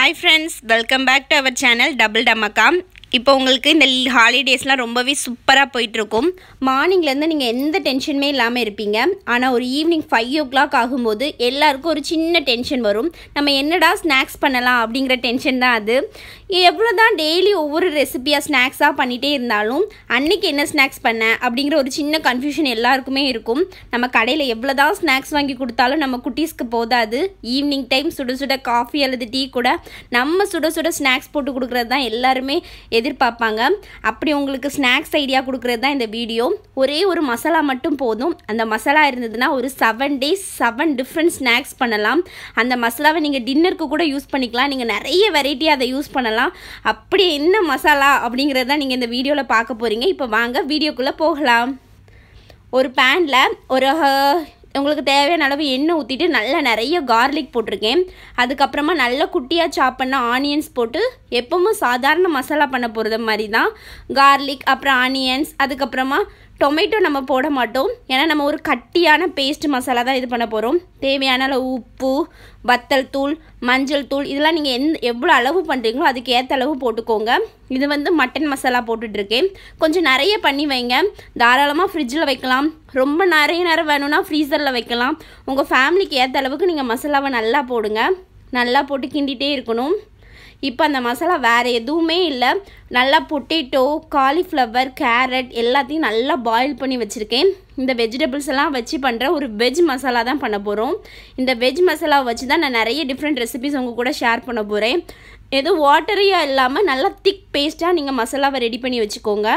hi friends welcome back to our channel double dhamaka இப்போ உங்களுக்கு இந்த ஹாலிடேஸ்லாம் ரொம்பவே சூப்பராக போயிட்டுருக்கும் மார்னிங்லேருந்து நீங்கள் எந்த டென்ஷனுமே இல்லாமல் இருப்பீங்க ஆனால் ஒரு ஈவினிங் ஃபைவ் ஓ கிளாக் ஆகும்போது எல்லாருக்கும் ஒரு சின்ன டென்ஷன் வரும் நம்ம என்னடா ஸ்நாக்ஸ் பண்ணலாம் அப்படிங்கிற டென்ஷன் தான் அது எவ்வளோ தான் டெய்லி ஒவ்வொரு ரெசிபியாக ஸ்நாக்ஸாக பண்ணிகிட்டே இருந்தாலும் அன்னைக்கு என்ன ஸ்நாக்ஸ் பண்ண அப்படிங்கிற ஒரு சின்ன கன்ஃபியூஷன் எல்லாருக்குமே இருக்கும் நம்ம கடையில் எவ்வளோ தான் ஸ்நாக்ஸ் வாங்கி கொடுத்தாலும் நம்ம குட்டீஸ்க்கு போதாது ஈவினிங் டைம் சுட சுட காஃபி அல்லது டீ கூட நம்ம சுட சுட ஸ்நாக்ஸ் போட்டு கொடுக்குறது தான் எல்லாருமே எதிர்பார்ப்பாங்க அப்படி உங்களுக்கு ஸ்நாக்ஸ் ஐடியா கொடுக்குறது தான் இந்த வீடியோ ஒரே ஒரு மசாலா மட்டும் போதும் அந்த மசாலா இருந்ததுன்னா ஒரு seven days seven different snacks பண்ணலாம் அந்த மசாலாவை நீங்கள் டின்னருக்கு கூட யூஸ் பண்ணிக்கலாம் நீங்கள் நிறைய வெரைட்டி அதை யூஸ் பண்ணலாம் அப்படி என்ன மசாலா அப்படிங்கிறத நீங்கள் இந்த வீடியோவில் பார்க்க போகிறீங்க இப்போ வாங்க வீடியோக்குள்ளே போகலாம் ஒரு பேனில் ஒரு அஹ், உங்களுக்கு தேவையான அளவு எண்ணெய் ஊற்றிட்டு நல்லா நிறைய கார்லிக் போட்டிருக்கேன் அதுக்கப்புறமா நல்ல குட்டியாக சாப் பண்ண ஆனியன்ஸ் போட்டு எப்பவும் சாதாரண மசாலா பண்ண போகிறது மாதிரி தான் கார்லிக் அப்புறம் ஆனியன்ஸ் அதுக்கப்புறமா டொமேட்டோ நம்ம போட மாட்டோம் ஏன்னா நம்ம ஒரு கட்டியான பேஸ்ட் மசாலா தான் இது பண்ண போகிறோம் தேவையான அளவு உப்பு வத்தல் தூள் மஞ்சள் தூள் இதெல்லாம் நீங்கள் எந்த எவ்வளோ அளவு பண்ணுறீங்களோ அதுக்கு ஏற்ற அளவு போட்டுக்கோங்க இது வந்து மட்டன் மசாலா போட்டுட்ருக்கேன் கொஞ்சம் நிறைய பண்ணி வைங்க தாராளமாக ஃப்ரிட்ஜில் வைக்கலாம் ரொம்ப நிறைய நேரம் வேணும்னா ஃப்ரீசரில் வைக்கலாம் உங்கள் ஃபேமிலிக்கு ஏற்ற அளவுக்கு நீங்கள் மசாலாவை நல்லா போடுங்க நல்லா போட்டு கிண்டிகிட்டே இருக்கணும் இப்போ அந்த மசாலா வேறு எதுவுமே இல்லை நல்லா பொட்டேட்டோ காலிஃப்ளவர் கேரட் எல்லாத்தையும் நல்லா பாயில் பண்ணி வச்சுருக்கேன் இந்த வெஜிடபிள்ஸ் எல்லாம் வச்சு பண்ணுற ஒரு வெஜ் மசாலா தான் பண்ண போகிறோம் இந்த வெஜ் மசாலா வச்சு தான் நான் நிறைய டிஃப்ரெண்ட் ரெசிபிஸ் உங்கள் கூட ஷேர் பண்ண போகிறேன் எதுவும் வாட்டரியாக இல்லாமல் நல்லா திக் பேஸ்ட்டாக நீங்கள் மசாலாவை ரெடி பண்ணி வச்சுக்கோங்க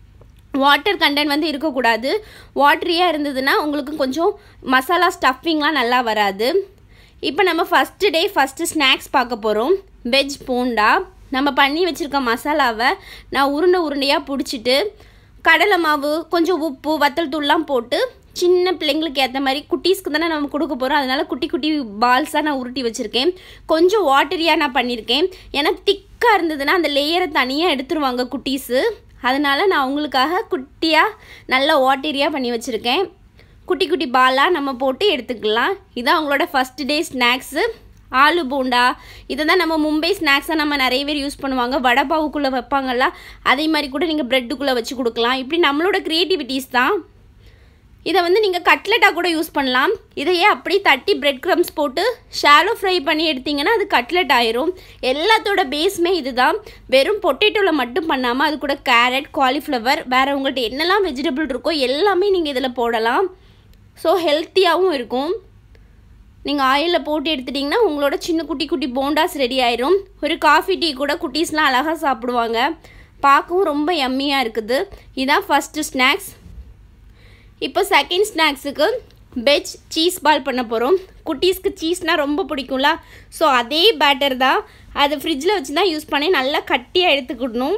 வாட்டர் கண்டென்ட் வந்து இருக்கக்கூடாது வாட்டரியாக இருந்ததுன்னா உங்களுக்கு கொஞ்சம் மசாலா ஸ்டஃபிங்லாம் நல்லா வராது இப்போ நம்ம ஃபஸ்ட்டு டே ஃபஸ்ட்டு ஸ்நாக்ஸ் பார்க்க போகிறோம் வெஜ் போண்டா நம்ம பண்ணி வச்சுருக்க மசாலாவை நான் உருண்டை உருண்டையாக பிடிச்சிட்டு கடலை மாவு கொஞ்சம் உப்பு வத்தல் தூள்லாம் போட்டு சின்ன பிள்ளைங்களுக்கு ஏற்ற மாதிரி குட்டீஸ்க்கு தானே நம்ம கொடுக்க போகிறோம் அதனால் குட்டி குட்டி பால்ஸாக நான் உருட்டி வச்சுருக்கேன் கொஞ்சம் வாட்டரியாக நான் பண்ணியிருக்கேன் ஏன்னா திக்காக இருந்ததுன்னா அந்த லேயரை தனியாக எடுத்துருவாங்க குட்டீஸு அதனால் நான் அவங்களுக்காக குட்டியாக நல்ல வாட்டரியாக பண்ணி வச்சுருக்கேன் குட்டி குட்டி பாலாக நம்ம போட்டு எடுத்துக்கலாம் இதான் அவங்களோட first day snacks aloo bonda இதை தான் நம்ம மும்பை ஸ்நாக்ஸாக நம்ம நிறைய பேர் யூஸ் பண்ணுவாங்க வடை பாவுக்குள்ளே வைப்பாங்கல்ல அதே மாதிரி கூட நீங்கள் ப்ரெட்டுக்குள்ளே வச்சு கொடுக்கலாம் இப்படி நம்மளோட க்ரியேட்டிவிட்டிஸ் தான் இதை வந்து நீங்கள் கட்லெட்டாக கூட யூஸ் பண்ணலாம் இதையே அப்படியே தட்டி பிரெட் க்ரம்ஸ் போட்டு ஷாலோ ஃப்ரை பண்ணி எடுத்தீங்கன்னா அது கட்லெட் ஆயிரும் எல்லாத்தோட பேஸுமே இதுதான் வெறும் பொட்டேட்டோவில் மட்டும் பண்ணாமல் அது கூட கேரட் காலிஃப்ளவர் வேறு உங்கள்கிட்ட என்னெல்லாம் வெஜிடபிள் இருக்கோ எல்லாமே நீங்கள் இதில் போடலாம் ஸோ ஹெல்த்தியாகவும் இருக்கும் நீங்கள் ஆயிலில் போட்டு எடுத்துட்டிங்கன்னா உங்களோட சின்ன குட்டி குட்டி போண்டாஸ் ரெடி ஆயிரும் ஒரு காஃபி டீ கூட குட்டீஸ்லாம் அழகாக சாப்பிடுவாங்க பார்க்கவும் ரொம்ப யம்மியாக இருக்குது இதான் ஃபஸ்ட்டு ஸ்நாக்ஸ் இப்போ செகண்ட் ஸ்நாக்ஸுக்கு வெஜ் சீஸ் பால் பண்ண போகிறோம் குட்டீஸ்க்கு சீஸ்னால் ரொம்ப பிடிக்கும்ல ஸோ அதே பேட்டர் தான் அதை ஃப்ரிட்ஜில் வச்சு தான் யூஸ் பண்ணி நல்லா கட்டியாக எடுத்துக்கிடணும்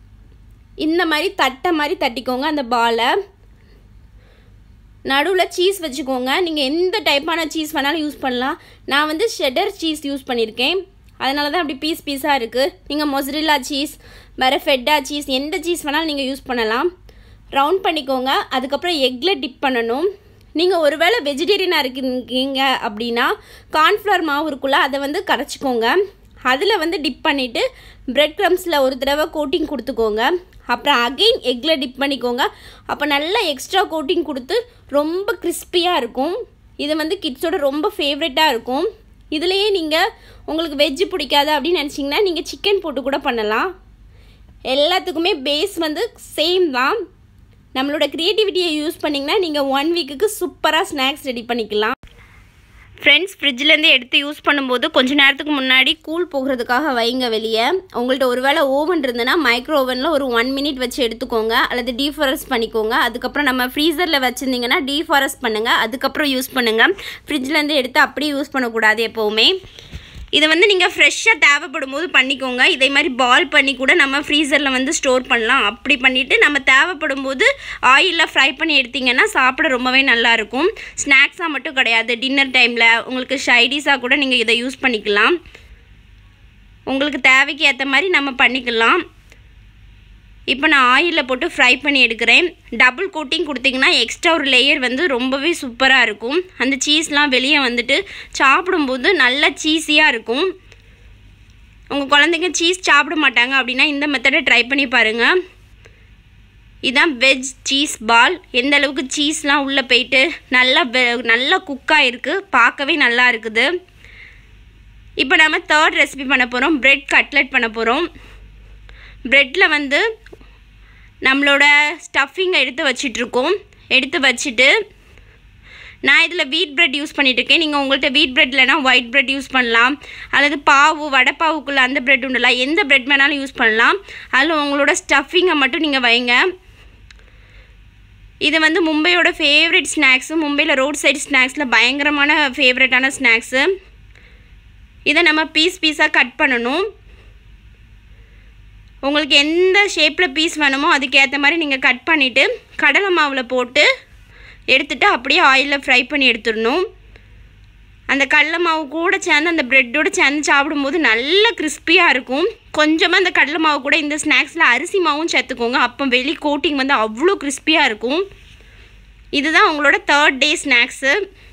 இந்த மாதிரி தட்டை மாதிரி தட்டிக்கோங்க அந்த பாலை நடுவில் சீஸ் வச்சுக்கோங்க நீங்கள் எந்த டைப்பான சீஸ் வேணாலும் யூஸ் பண்ணலாம் நான் வந்து ஷெடர் சீஸ் யூஸ் பண்ணியிருக்கேன் அதனால தான் அப்படி பீஸ் பீஸாக இருக்குது நீங்கள் மொசரில்லா சீஸ் வேறு ஃபெட்டா சீஸ் எந்த சீஸ் வேணாலும் நீங்கள் யூஸ் பண்ணலாம் ரவுண்ட் பண்ணிக்கோங்க அதுக்கப்புறம் எக்கில் டிப் பண்ணணும் நீங்கள் ஒருவேளை வெஜிடேரியனாக இருக்கீங்க அப்படின்னா கார்ன்ஃப்ளவர் மாவு இருக்குல்ல அதை வந்து கரைச்சிக்கோங்க அதில் வந்து டிப் பண்ணிவிட்டு பிரெட் க்ரம்ஸில் ஒரு தடவை கோட்டிங் கொடுத்துக்கோங்க அப்புறம் அகெயின் எக்கில் டிப் பண்ணிக்கோங்க அப்போ நல்லா எக்ஸ்ட்ரா கோட்டிங் கொடுத்து ரொம்ப கிறிஸ்பியாக இருக்கும் இது வந்து கிட்ஸோட ரொம்ப ஃபேவரட்டாக இருக்கும் இதுலேயே நீங்கள் உங்களுக்கு வெஜ்ஜு பிடிக்காது அப்படின்னு நினச்சிங்கன்னா நீங்கள் சிக்கன் போட்டு கூட பண்ணலாம் எல்லாத்துக்குமே பேஸ் வந்து சேம் தான் நம்மளோட க்ரியேட்டிவிட்டியை யூஸ் பண்ணிங்கன்னா நீங்கள் ஒன் வீக்குக்கு சூப்பராக ஸ்நாக்ஸ் ரெடி பண்ணிக்கலாம் ஃப்ரெண்ட்ஸ் ஃப்ரிட்ஜ்லேருந்து எடுத்து யூஸ் பண்ணும்போது கொஞ்ச நேரத்துக்கு முன்னாடி கூல் போகிறதுக்காக வைங்க வெளியே உங்கள்கிட்ட ஒருவேளை ஓவன் இருந்ததுன்னா மைக்ரோ ஓவனில் ஒரு ஒன் மினிட் வச்சு எடுத்துக்கோங்க அல்லது டீஃபாரஸ்ட் பண்ணிக்கோங்க அதுக்கப்புறம் நம்ம ஃப்ரீசரில் வச்சுருந்தீங்கன்னா டீஃபாரஸ்ட் பண்ணுங்கள் அதுக்கப்புறம் யூஸ் பண்ணுங்கள் ஃப்ரிட்ஜ்லேருந்து எடுத்து அப்படியே யூஸ் பண்ணக்கூடாது எப்போவுமே இதை வந்து நீங்கள் ஃப்ரெஷ்ஷாக தேவைப்படும் போது பண்ணிக்கோங்க இதே மாதிரி பால் பண்ணி கூட நம்ம ஃப்ரீசரில் வந்து ஸ்டோர் பண்ணலாம் அப்படி பண்ணிவிட்டு நம்ம தேவைப்படும் போது ஆயிலில் ஃப்ரை பண்ணி எடுத்திங்கன்னா சாப்பிட ரொம்பவே நல்லாயிருக்கும் ஸ்நாக்ஸாக மட்டும் கிடையாது டின்னர் டைமில் உங்களுக்கு ஷைடிஸாக கூட நீங்கள் இதை யூஸ் பண்ணிக்கலாம் உங்களுக்கு தேவைக்கு ஏற்ற மாதிரி நம்ம பண்ணிக்கலாம் இப்போ நான் ஆயிலில் போட்டு ஃப்ரை பண்ணி எடுக்கிறேன் டபுள் கோட்டிங் கொடுத்தீங்கன்னா எக்ஸ்ட்ரா ஒரு லேயர் வந்து ரொம்பவே சூப்பராக இருக்கும் அந்த சீஸ்லாம் வெளியே வந்துட்டு சாப்பிடும்போது நல்லா சீஸியாக இருக்கும் உங்கள் குழந்தைங்க சீஸ் சாப்பிட மாட்டாங்க அப்படின்னா இந்த மெத்தடை ட்ரை பண்ணி பாருங்கள் இதான் வெஜ் சீஸ் பால் எந்த அளவுக்கு சீஸ்லாம் உள்ளே போயிட்டு நல்லா வெ- நல்லா குக்காக இருக்குது பார்க்கவே நல்லா இருக்குது இப்போ நம்ம தேர்ட் ரெசிபி பண்ண போகிறோம் பிரெட் கட்லெட் பண்ண போகிறோம் ப்ரெட்டில் வந்து நம்மளோட ஸ்டஃபிங்கை எடுத்து வச்சிட்ருக்கோம் எடுத்து வச்சுட்டு நான் இதில் வீட் பிரெட் யூஸ் பண்ணிட்டு இருக்கேன் நீங்கள் உங்கள்கிட்ட வீட் பிரெட் இல்லைனா ஒயிட் பிரெட் யூஸ் பண்ணலாம் அல்லது பாவு வடைப்பாவுக்குள்ளே அந்த பிரெட் உண்டுல எந்த பிரெட் வேணாலும் யூஸ் பண்ணலாம் அதில் உங்களோட ஸ்டஃபிங்கை மட்டும் நீங்கள் வைங்க இது வந்து மும்பையோட ஃபேவரட் ஸ்நாக்ஸு மும்பையில் ரோட் சைடு ஸ்நாக்ஸில் பயங்கரமான ஃபேவரட்டான ஸ்நாக்ஸு இதை நம்ம பீஸ் பீஸாக கட் பண்ணணும் உங்களுக்கு எந்த ஷேப்பில் பீஸ் வேணுமோ அதுக்கேற்ற மாதிரி நீங்கள் கட் பண்ணிவிட்டு கடலை மாவில் போட்டு எடுத்துட்டு அப்படியே ஆயிலில் ஃப்ரை பண்ணி எடுத்துடணும் அந்த கடலை மாவு கூட சேர்ந்து அந்த ப்ரெட்டோடு சேர்ந்து சாப்பிடும்போது நல்ல கிறிஸ்பியாக இருக்கும் கொஞ்சமாக அந்த கடலை மாவு கூட இந்த ஸ்நாக்ஸில் அரிசி மாவும் சேர்த்துக்கோங்க அப்போ வெளி கோட்டிங் வந்து அவ்வளோ கிறிஸ்பியாக இருக்கும் இதுதான் உங்களோட தேர்ட் டே ஸ்நாக்ஸு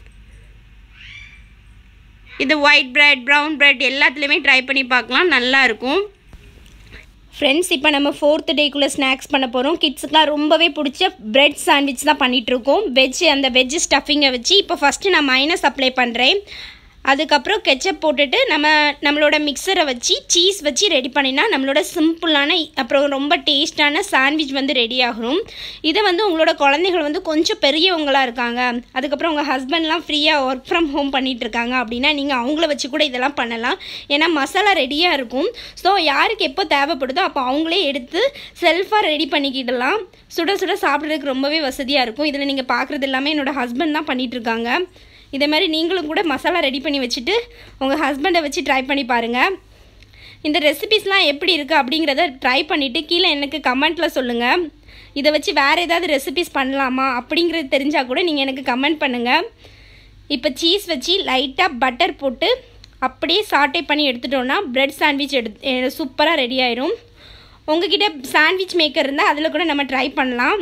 இது ஒயிட் பிரெட் ப்ரௌன் பிரெட் எல்லாத்துலேயுமே ட்ரை பண்ணி பார்க்கலாம் நல்லா இருக்கும் ஃப்ரெண்ட்ஸ் இப்போ நம்ம ஃபோர்த் டேக்குள்ளே ஸ்நாக்ஸ் பண்ண போகிறோம் கிட்ஸுக்குலாம் ரொம்பவே பிடிச்ச பிரெட் சாண்ட்விச் தான் பண்ணிகிட்ருக்கோம் வெஜ் அந்த வெஜ் ஸ்டஃபிங்கை வச்சு இப்போ ஃபஸ்ட்டு நான் மைனஸ் அப்ளை பண்ணுறேன் அதுக்கப்புறம் கெச்சப் போட்டுட்டு நம்ம நம்மளோட மிக்சரை வச்சு சீஸ் வச்சு ரெடி பண்ணினா நம்மளோட சிம்பிளான அப்புறம் ரொம்ப டேஸ்டான சாண்ட்விச் வந்து ரெடி ஆகும் இதை வந்து உங்களோட குழந்தைகள் வந்து கொஞ்சம் பெரியவங்களாக இருக்காங்க அதுக்கப்புறம் உங்கள் ஹஸ்பண்ட்லாம் ஃப்ரீயாக ஒர்க் ஃப்ரம் ஹோம் பண்ணிட்டு இருக்காங்க அப்படின்னா நீங்கள் அவங்கள வச்சு கூட இதெல்லாம் பண்ணலாம் ஏன்னா மசாலா ரெடியாக இருக்கும் ஸோ யாருக்கு எப்போ தேவைப்படுதோ அப்போ அவங்களே எடுத்து செல்ஃபாக ரெடி பண்ணிக்கிடலாம் சுட சுட சாப்பிட்றதுக்கு ரொம்பவே வசதியாக இருக்கும் இதில் நீங்கள் பார்க்குறது எல்லாமே என்னோடய ஹஸ்பண்ட் தான் பண்ணிட்டு இருக்காங்க இதே மாதிரி நீங்களும் கூட மசாலா ரெடி பண்ணி வச்சுட்டு உங்கள் ஹஸ்பண்டை வச்சு ட்ரை பண்ணி பாருங்கள் இந்த ரெசிபிஸ்லாம் எப்படி இருக்குது அப்படிங்கிறத ட்ரை பண்ணிவிட்டு கீழே எனக்கு கமெண்ட்டில் சொல்லுங்கள் இதை வச்சு வேறு ஏதாவது ரெசிபிஸ் பண்ணலாமா அப்படிங்கிறது தெரிஞ்சால் கூட நீங்கள் எனக்கு கமெண்ட் பண்ணுங்கள் இப்போ சீஸ் வச்சு லைட்டாக பட்டர் போட்டு அப்படியே சாட்டே பண்ணி எடுத்துட்டோன்னா பிரெட் சாண்ட்விச் எடு சூப்பராக ரெடி ஆயிரும் உங்ககிட்ட சாண்ட்விச் மேக்கர் இருந்தால் அதில் கூட நம்ம ட்ரை பண்ணலாம்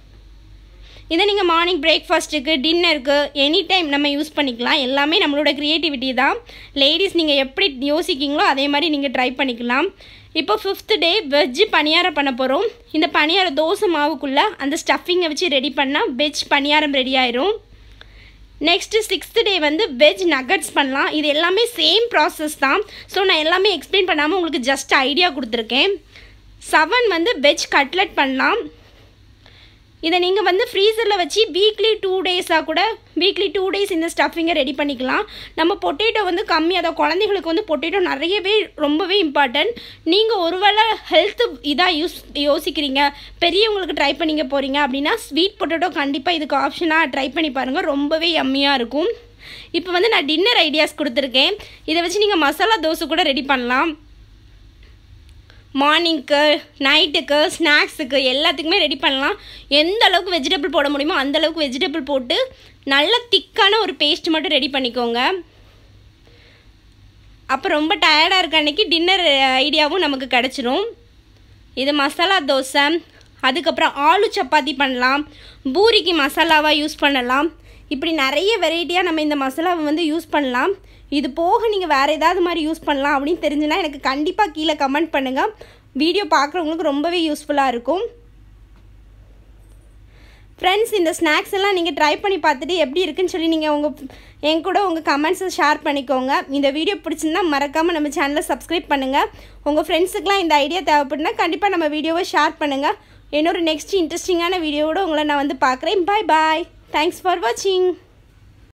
இதை நீங்கள் மார்னிங் பிரேக்ஃபாஸ்ட்டுக்கு டின்னருக்கு எனி டைம் நம்ம யூஸ் பண்ணிக்கலாம் எல்லாமே நம்மளோட க்ரியேட்டிவிட்டி தான் லேடிஸ் நீங்கள் எப்படி யோசிக்கீங்களோ அதே மாதிரி நீங்கள் ட்ரை பண்ணிக்கலாம் இப்போ ஃபிஃப்த் டே வெஜ்ஜு பணியாரம் பண்ண போகிறோம் இந்த பணியாரம் தோசை மாவுக்குள்ளே அந்த ஸ்டஃபிங்கை வச்சு ரெடி பண்ணால் வெஜ் பணியாரம் ரெடி ஆயிரும் நெக்ஸ்ட்டு சிக்ஸ்த் டே வந்து வெஜ் நகட்ஸ் பண்ணலாம் இது எல்லாமே சேம் ப்ராசஸ் தான் ஸோ நான் எல்லாமே எக்ஸ்பிளைன் பண்ணாமல் உங்களுக்கு ஜஸ்ட் ஐடியா கொடுத்துருக்கேன் செவன் வந்து வெஜ் கட்லெட் பண்ணலாம் இதை நீங்கள் வந்து ஃப்ரீசரில் வச்சு வீக்லி டூ டேஸாக கூட வீக்லி டூ டேஸ் இந்த ஸ்டஃபிங்கை ரெடி பண்ணிக்கலாம் நம்ம பொட்டேட்டோ வந்து கம்மி அதை குழந்தைங்களுக்கு வந்து பொட்டேட்டோ நிறையவே ரொம்பவே இம்பார்ட்டன்ட் நீங்கள் ஒருவேளை ஹெல்த்து இதாக யூஸ் யோசிக்கிறீங்க பெரியவங்களுக்கு ட்ரை பண்ணிக்க போகிறீங்க அப்படின்னா ஸ்வீட் பொட்டேட்டோ கண்டிப்பாக இதுக்கு ஆப்ஷனாக ட்ரை பண்ணி பாருங்கள் ரொம்பவே யம்மியாக இருக்கும் இப்போ வந்து நான் டின்னர் ஐடியாஸ் கொடுத்துருக்கேன் இதை வச்சு நீங்கள் மசாலா தோசை கூட ரெடி பண்ணலாம் மார்னிங்க்கு நைட்டுக்கு ஸ்நாக்ஸுக்கு எல்லாத்துக்குமே ரெடி பண்ணலாம் எந்த அளவுக்கு வெஜிடபிள் போட முடியுமோ அந்த அளவுக்கு வெஜிடபிள் போட்டு நல்ல திக்கான ஒரு பேஸ்ட் மட்டும் ரெடி பண்ணிக்கோங்க அப்போ ரொம்ப டயர்டாக இருக்க அன்றைக்கி டின்னர் ஐடியாவும் நமக்கு கிடச்சிரும் இது மசாலா தோசை அதுக்கப்புறம் ஆலு சப்பாத்தி பண்ணலாம் பூரிக்கு மசாலாவாக யூஸ் பண்ணலாம் இப்படி நிறைய வெரைட்டியாக நம்ம இந்த மசாலாவை வந்து யூஸ் பண்ணலாம் இது போக நீங்கள் வேறு ஏதாவது மாதிரி யூஸ் பண்ணலாம் அப்படின்னு தெரிஞ்சுன்னா எனக்கு கண்டிப்பாக கீழே கமெண்ட் பண்ணுங்கள் வீடியோ பார்க்குறவங்களுக்கு ரொம்பவே யூஸ்ஃபுல்லாக இருக்கும் ஃப்ரெண்ட்ஸ் இந்த ஸ்நாக்ஸ் எல்லாம் நீங்கள் ட்ரை பண்ணி பார்த்துட்டு எப்படி இருக்குன்னு சொல்லி நீங்கள் உங்கள் என் கூட உங்கள் கமெண்ட்ஸை ஷேர் பண்ணிக்கோங்க இந்த வீடியோ பிடிச்சிருந்தா மறக்காமல் நம்ம சேனலை சப்ஸ்கிரைப் பண்ணுங்கள் உங்கள் ஃப்ரெண்ட்ஸுக்கெலாம் இந்த ஐடியா தேவைப்படுனா கண்டிப்பாக நம்ம வீடியோவை ஷேர் பண்ணுங்கள் இன்னொரு நெக்ஸ்ட் இன்ட்ரெஸ்டிங்கான வீடியோவோட உங்களை நான் வந்து பார்க்குறேன் பாய் பாய் தேங்க்ஸ் ஃபார் வாட்சிங்